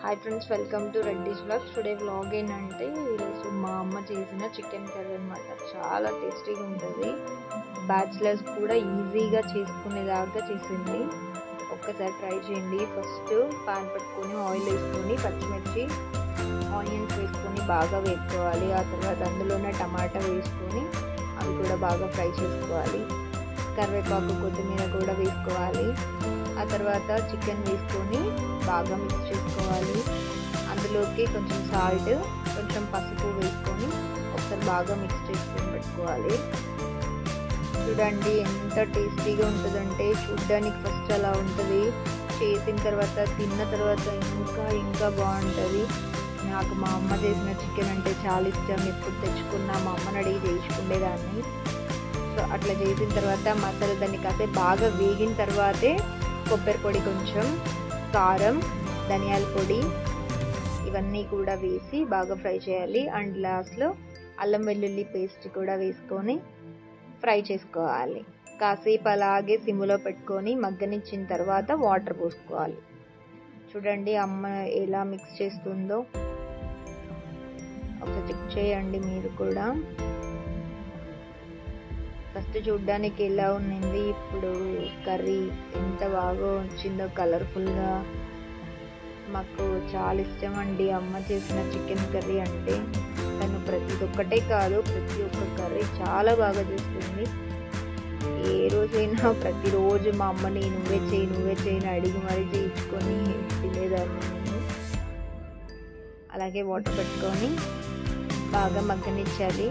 hi friends welcome to Reddy's blogs today vlog ఏంటంటే ఈరోజు మా అమ్మ చేసిన చికెన్ కర్రీ అనమాట చాలా టేస్టీగా ఉంటుంది బ్యాచిలర్స్ కూడా ఈజీగా చేసుకునేలాగా చేసింది ఒక్కసారి ట్రై చేయండి ఫస్ట్ పాన్ పెట్టుకొని ఆయిల్ వేసుకొని పచ్చిమిర్చి ఆనియన్స్ వేసుకొని బాగా వేసుకోవాలి ఆ తర్వాత అందులోనే టమాటా వేసుకొని అవి కూడా బాగా ఫ్రై చేసుకోవాలి కరివేపాకు కొత్తిమీర కూడా వేసుకోవాలి ఆ తర్వాత చికెన్ వేసుకొని బాగా మిక్స్ చేసుకోవాలి అందులోకి కొంచెం సాల్ట్ కొంచెం పసుపు వేసుకొని ఒకసారి బాగా మిక్స్ చేసుకొని పెట్టుకోవాలి చూడండి ఎంత టేస్టీగా ఉంటుందంటే చూడ్డానికి ఫస్ట్ అలా ఉంటుంది చేసిన తర్వాత తిన్న తర్వాత ఇంకా ఇంకా బాగుంటుంది నాకు మా అమ్మ చేసిన చికెన్ అంటే చాలా ఇష్టం ఎప్పుడు తెచ్చుకున్నా మా అమ్మని అడిగి చేయించుకునేదాన్ని సో అట్లా చేసిన తర్వాత మసాలా దాన్ని కాసేపు బాగా వేగిన తర్వాతే కొబ్బరి పొడి కొంచెం కారం ధనియాల పొడి ఇవన్నీ కూడా వేసి బాగా ఫ్రై చేయాలి అండ్ లాస్ట్లో అల్లం వెల్లుల్లి పేస్ట్ కూడా వేసుకొని ఫ్రై చేసుకోవాలి కాసేపు అలాగే సిమ్లో పెట్టుకొని మగ్గనిచ్చిన తర్వాత వాటర్ పోసుకోవాలి చూడండి అమ్మ ఎలా మిక్స్ చేస్తుందో ఒకసారి చెక్ చేయండి మీరు కూడా ఫస్ట్ చూడ్డానికి ఎలా ఉన్నింది ఇప్పుడు కర్రీ ఎంత బాగా వచ్చిందో కలర్ఫుల్గా మాకు చాలా ఇష్టం అండి అమ్మ చేసిన చికెన్ కర్రీ అంటే తను ప్రతి ఒక్కటే కాదు ప్రతి ఒక్క కర్రీ చాలా బాగా చేస్తుంది ఏ రోజైనా ప్రతిరోజు మా అమ్మని నువ్వే చేయి నువ్వే చేయని అడిగి మరీ చేయించుకొని తినేదాన్ని నేను అలాగే వాటర్ పెట్టుకొని బాగా మగ్గనిచ్చాలి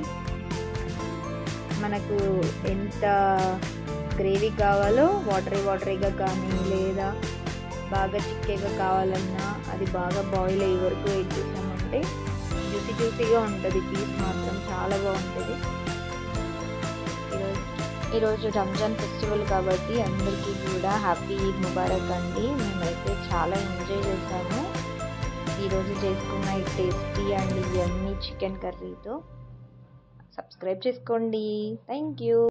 మనకు ఎంత గ్రేవీ కావాలో వాటరీ వాటరీగా కానీ లేదా బాగా చిక్కగా కావాలన్నా అది బాగా బాయిల్ అయ్యే వరకు వెయిట్ చేసామంటే జ్యూసీ జ్యూసీగా ఉంటుంది పీస్ మాత్రం చాలా బాగుంటుంది ఈరోజు ఈరోజు రంజాన్ ఫెస్టివల్ కాబట్టి అందరికీ కూడా హ్యాపీ ఈద్ ముబారక్ అండి మేమైతే చాలా ఎంజాయ్ చేసాము ఈరోజు చేసుకున్న ఈ టేస్టీ అండ్ ఎమ్మీ చికెన్ కర్రీతో సబ్స్క్రైబ్ చేసుకోండి థ్యాంక్ యూ